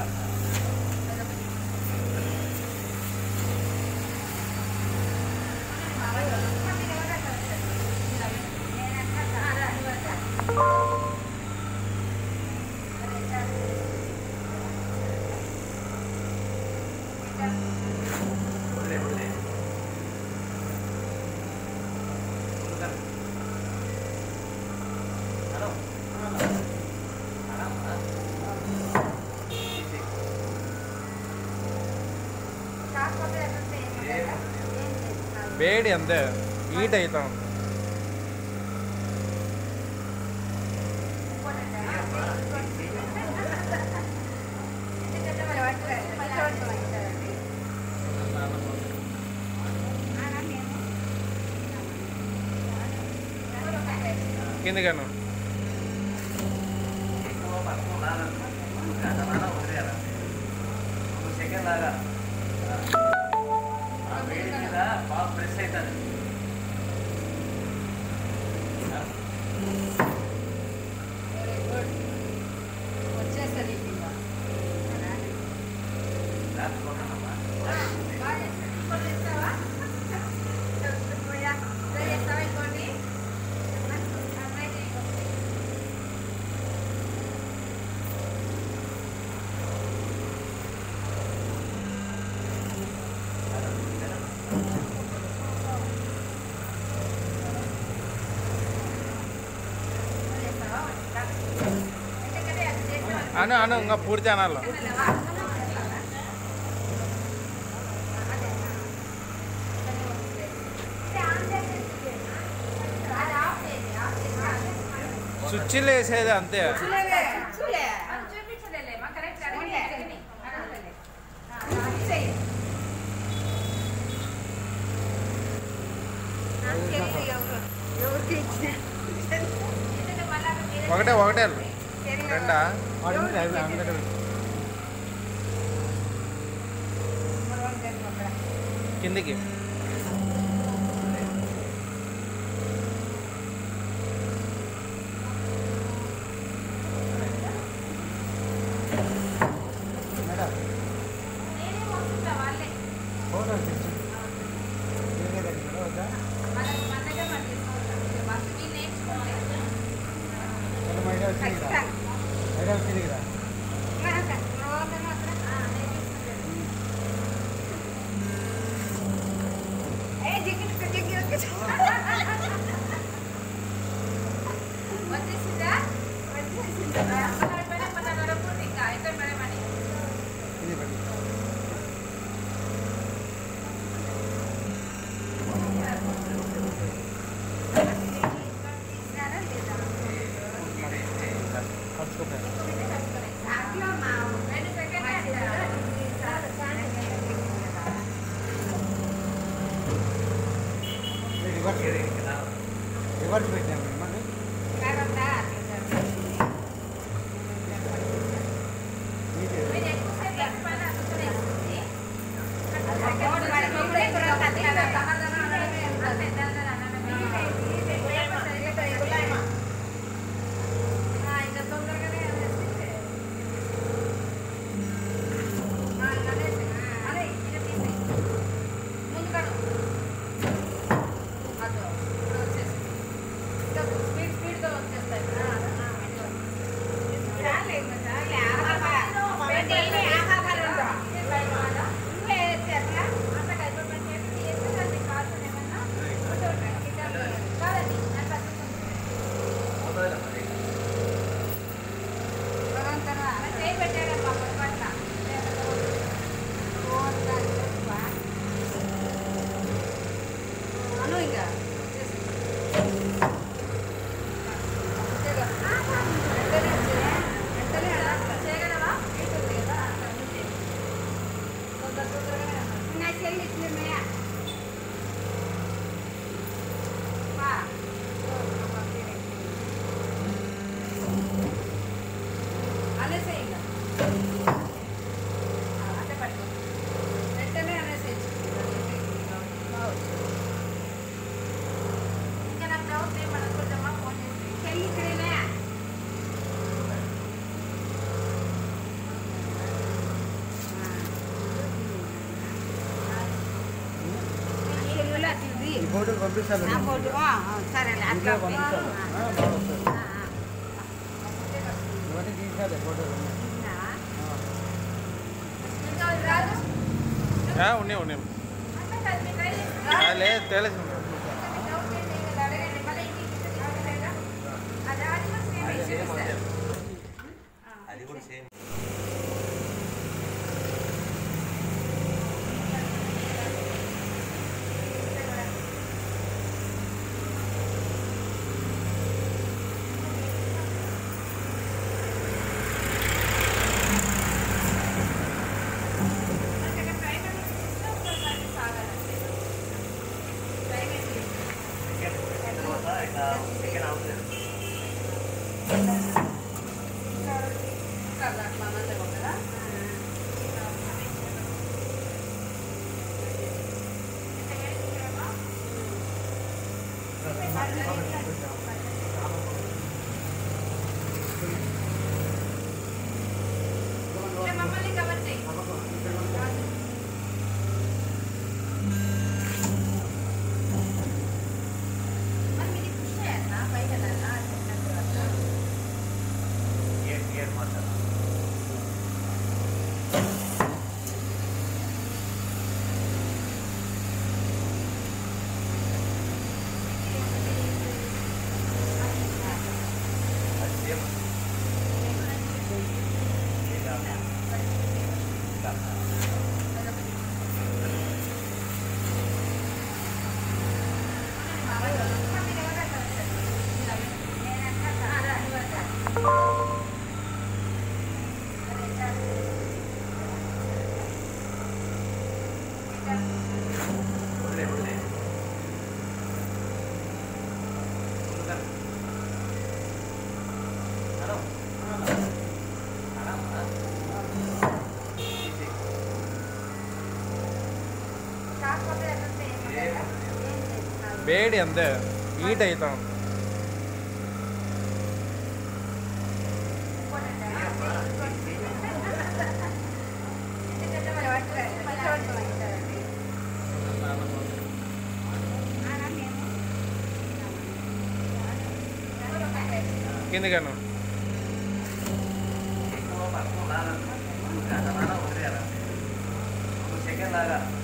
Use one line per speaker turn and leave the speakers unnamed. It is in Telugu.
వేడి అంతే హీట్ అవుతాం కిందగాను
సెకండ్ లాగా ఆ వేడి మీద బాగా ప్రెస్ అవుతుంది
వచ్చేస్తుంది
అను అను ఇంకా పూర్తి అనాలి స్విచ్లు వేసేది అంతే ఒకటే ఒకటే రెండా కిందికి
వచ్చేసిందా వచ్చేసిందా ఇంకా అయితే మరి మనీ రెండు సెకండ్
రివర్స్ పెట్టాము
మీరు ఎక్కువసేపు లేకపోయినా అసలు వేస్తుంది. ఇంకా తొందరగానే వేసేస్తే. అదే ఇంకా తీసేయి. ముందుగా నువ్వు. అదో, ఇప్పుడు వచ్చేసింది. ఇంకా
ఫోటోలు పంపిస్తాను
నా ఫోటో ఆ, ఆ, సరేలే అట్లా
ఇంట్లో పంపిస్తాను
ఆ,
ఆ, బాగా వస్తుంది
ఆ, ఆ.
ఇవన్నీ తీసాలి ఫోటోలు
ఉన్నావా?
ఆ.
ఇంకా రాదు?
ఆ, ఉన్నాయి ఉన్నాయి
అంటే కాదు, మీకు రైలు
ఆ,
రాదు.
లేదు తెలుసు
మీకు డౌట్ ఏంటి? ఇంకా అడగండి. మళ్ళీ ఇంటికి తీసుకెళ్ళి అడగలేదా? అది అది కూడా సేమ్
అది
ఇష్యూ
సేమ్
సార్.
అంతే.
ఆ.
అది కూడా సేమ్
మనకి అక్కడ ప్రైవేట్ ఇస్తే ఒకసారి సాగాలంటే. ప్రైవేట్ ఇస్తే.
సెకండ్ పెట్టిన తర్వాత ఇట్లా సెకండ్ అవుతుంది
కదా, అట్లా అన్నది కదా? అంటే మమ్మల్ని కవర్ చేయి మరి ఇది పుష్ చేయాలా పైకి వెళ్ళాలా చెప్పినట్టు
గేర్ గేర్ మాత్రం అది సేమ్ వదిలే వదిలే హలో
వేడి అంతే హీట్ అవుతాం కిందికన్నా
ఎక్కువ పట్టుకో లాగా వదిలేయాలి సెకండ్ లాగా